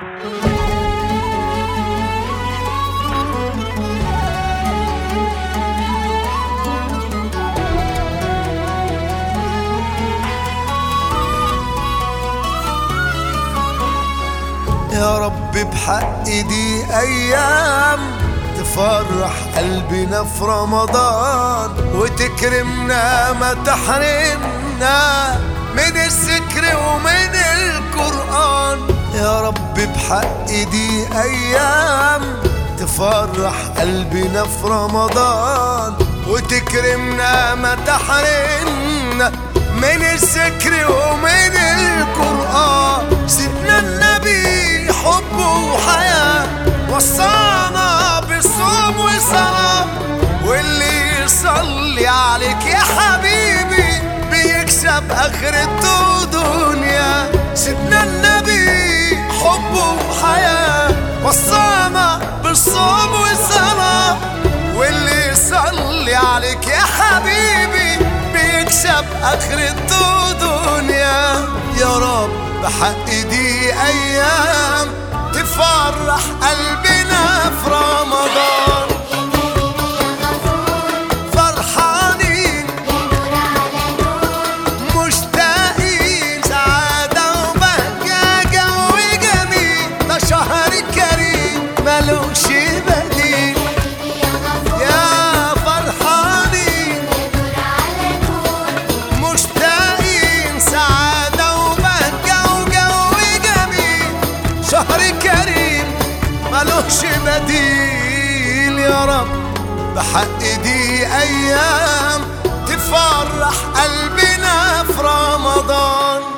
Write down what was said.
يا رب بحق دي ايام تفرح قلبنا في رمضان وتكرمنا ما تحرمنا من الذكر ومن القرآن يا رب بحق دي ايام تفرح قلبنا في رمضان وتكرمنا ما تحرمنا من الذكر ومن القرآن سيدنا النبي حب وحياة وصانا بالصوم وصلاة واللي يصلي عليك يا حبيبي بيكسب آخرته دنيا سيدنا النبي حب وحياة وصانا بالصوم والصلاة واللي يصلي عليك يا حبيبي بيكسب آخرته دنيا يا رب بحق دي أيام تفرح قلبنا في رمضان فرحانين مشتاقين سعادة وبهجة جو جميل ده شهر كريم ملوش بديل يا فرحانين مشتاقين سعادة وبهجة وجو جميل شهر كريم ملوش بديل يا رب بحق دي أيام تفرح قلبنا في رمضان